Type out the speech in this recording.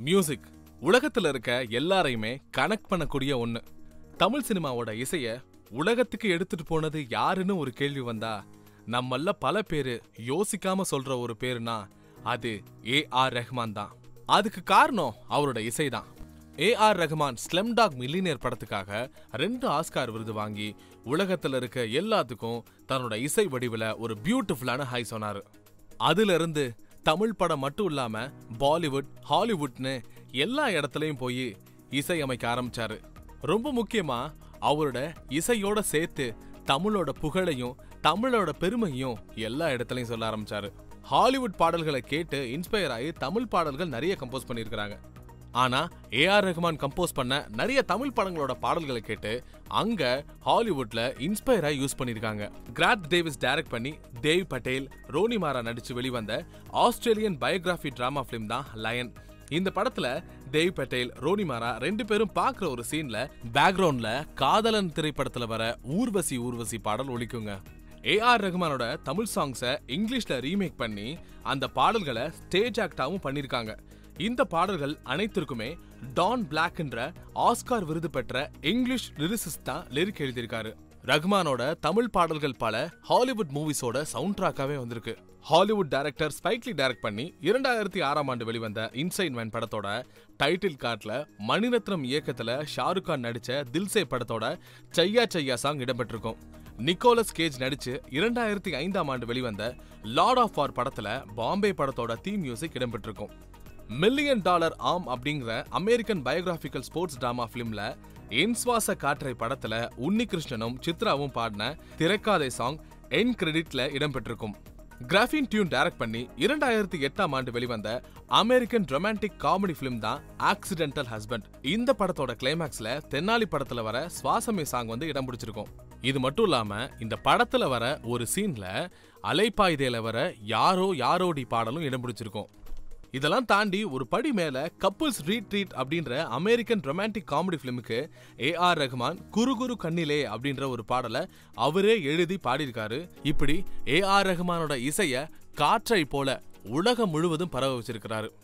music உலகத்துல இருக்க எல்லாரையுமே கனெக்ட் பண்ணக்கூடிய ஒண்ணு தமிழ் சினிமாவோட இசைய உலகத்துக்கு எடுத்துட்டு போனது யாருன்னு ஒரு கேள்வி வந்தா நம்மள பல பேரு யோசிக்காம சொல்ற ஒரு பேருனா அது ஏ ஆர் ரஹ்மான் தான் அதுக்கு காரணம் அவரோட இசைதான் A R Rahman Slumdog Millionaire படத்துக்காக ரெண்டு ஆஸ்கார் விருது வாங்கி உலகத்துல இருக்க எல்லாத்துக்கும் தன்னோட இசை வடிவுல ஒரு பியூட்டிஃபுல்லான ஹை சொன்னாரு அதுல இருந்து தமிழ் படம் மட்டும் இல்லாம பாலிவுட் ஹாலிவுட்னு எல்லா இடத்துலயும் போய் இசை அமைக்க ஆரம்பிச்சாரு ரொம்ப முக்கியமா அவரோட இசையோட சேர்த்து தமிழோட புகழையும் தமிழோட பெருமையும் எல்லா இடத்துலயும் சொல்ல ஆரம்பிச்சாரு ஹாலிவுட் பாடல்களை கேட்டு இன்ஸ்பயர் ஆகி தமிழ் பாடல்கள் நிறைய கம்போஸ் பண்ணியிருக்கிறாங்க ஆனா ஏஆர் ரஹ்மான் கம்போஸ் பண்ண நிறைய தமிழ் படங்களோட பாடல்களை கேட்டு அங்க ஹாலிவுட்ல இன்ஸ்பயரா யூஸ் பண்ணிருக்காங்க கிராட் டேவிஸ் டைரக்ட் பண்ணி தேவ் பட்டேல் ரோனி மாரா நடிச்சு வெளிவந்த ஆஸ்திரேலியன் பயோகிராஃபி டிராமா ஃபிலிம் தான் லயன் இந்த படத்துல தேவ் பட்டேல் ரோனி மாரா ரெண்டு பேரும் பாக்குற ஒரு சீன்ல பேக்ரவுண்ட்ல காதலன் திரைப்படத்துல வர ஊர்வசி ஊர்வசி பாடல் ஒலிக்குங்க ஏஆர் ரஹ்மானோட தமிழ் சாங்ஸை இங்கிலீஷ்ல ரீமேக் பண்ணி அந்த பாடல்களை ஸ்டேஜ் ஆக்டாவும் பண்ணிருக்காங்க இந்த பாடல்கள் அனைத்திற்குமே டான் பிளாக்ன்ற ஆஸ்கார் விருது பெற்ற இங்கிலீஷ் லிரிசிஸ்ட் தான் லிரிக் எழுதியிருக்காரு ரஹ்மானோட தமிழ் பாடல்கள் பல ஹாலிவுட் மூவிஸோட சவுண்ட் ட்ராக்காவே வந்திருக்கு ஹாலிவுட் டைரக்டர் ஸ்பைக்லி டைரக்ட் பண்ணி இரண்டாயிரத்தி ஆறாம் ஆண்டு வெளிவந்த இன்சைன் மேன் படத்தோட டைட்டில் கார்ட்ல மணிரத்னம் இயக்கத்துல ஷாருக் கான் நடிச்ச தில்சே படத்தோட சையா சையா சாங் இடம்பெற்றிருக்கும் நிக்கோலஸ் கேஜ் நடிச்சு இரண்டாயிரத்தி ஐந்தாம் ஆண்டு வெளிவந்த லார்ட் ஆஃப் வார் படத்துல பாம்பே படத்தோட தீம் மியூசிக் இடம்பெற்றிருக்கும் மில்லியன் டாலர் ஆம் அப்படிங்கிற அமெரிக்கன் பயோகிராபிக்கல் ஸ்போர்ட்ஸ் டிராமா பிலிம்ல என் சுவாச காற்றை படத்துல உன்னிகிருஷ்ணனும் சித்ராவும் பாடின திரைக்காதை சாங் என் கிரெடிட்ல இடம்பெற்றிருக்கும் கிராஃபின் டியூன் டைரக்ட் பண்ணி இரண்டாயிரத்தி எட்டாம் ஆண்டு வெளிவந்த அமெரிக்கன் ரொமான்டிக் காமெடி பிலிம் தான் ஆக்சிடென்டல் ஹஸ்பண்ட் இந்த படத்தோட கிளைமேக்ஸ்ல தென்னாலி படத்துல வர சுவாசமே சாங் வந்து இடம் பிடிச்சிருக்கும் இது மட்டும் இல்லாம இந்த படத்துல வர ஒரு சீன்ல அலைப்பாய்தேல வர யாரோ யாரோடி பாடலும் இடம் பிடிச்சிருக்கும் இதெல்லாம் தாண்டி ஒரு படி மேல கப்புள்ஸ் ரீட்ரீட் அப்படின்ற அமெரிக்கன் ரொமான்டிக் காமெடி பிலிமுக்கு ஏ ஆர் ரஹ்மான் குரு குரு கண்ணிலே அப்படின்ற ஒரு பாடலை அவரே எழுதி பாடியிருக்காரு இப்படி ஏ ஆர் ரஹ்மானோட இசைய காற்றை போல உலகம் முழுவதும் பரவ வச்சிருக்கிறாரு